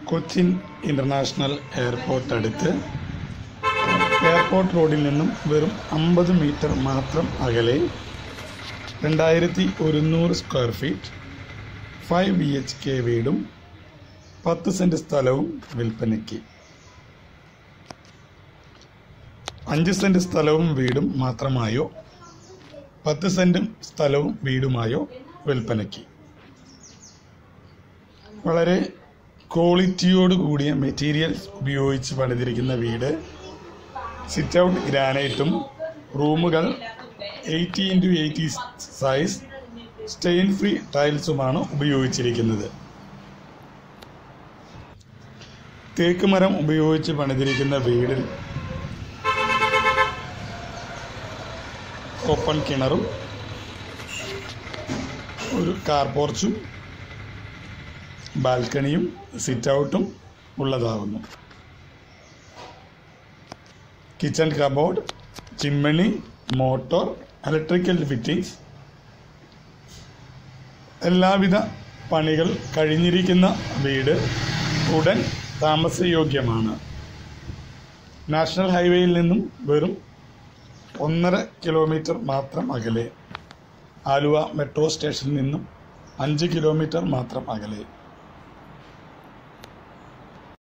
Cochin international airport അടുത്ത് airport റോഡിൽ നിന്നും വെറും അമ്പത് മീറ്റർ മാത്രം അകലെ രണ്ടായിരത്തി ഒരുന്നൂറ് square feet five B H K വീടും പത്ത് സെൻറ്റ് സ്ഥലവും വിൽപ്പനയ്ക്ക് അഞ്ച് സെൻറ്റ് സ്ഥലവും വീടും മാത്രമായോ പത്ത് സെൻറ്റും സ്ഥലവും വീടുമായോ വിൽപ്പനയ്ക്ക് വളരെ ക്വാളിറ്റിയോട് കൂടിയ മെറ്റീരിയൽസ് ഉപയോഗിച്ച് പണിതിരിക്കുന്ന വീട് സിറ്റ് ഔട്ട് ഗ്രാനൈറ്റും റൂമുകൾ eighty into eighty size stain free ടൈൽസുമാണ് ഉപയോഗിച്ചിരിക്കുന്നത് തേക്ക് മരം ഉപയോഗിച്ച് പണിതിരിക്കുന്ന വീടിൽ ഓപ്പൺ കിണറും ഒരു കാർ പോർച്ചും ബാൽക്കണിയും സിറ്റ് ഔട്ടും ഉള്ളതാകുന്നു kitchen cupboard chimney motor electrical fittings എല്ലാവിധ പണികൾ കഴിഞ്ഞിരിക്കുന്ന വീട് ഉടൻ താമസയോഗ്യമാണ് നാഷണൽ ഹൈവേയിൽ നിന്നും വെറും ഒന്നര കിലോമീറ്റർ മാത്രം അകലെ ആലുവ മെട്രോ സ്റ്റേഷനിൽ നിന്നും അഞ്ച് കിലോമീറ്റർ മാത്രം അകലെ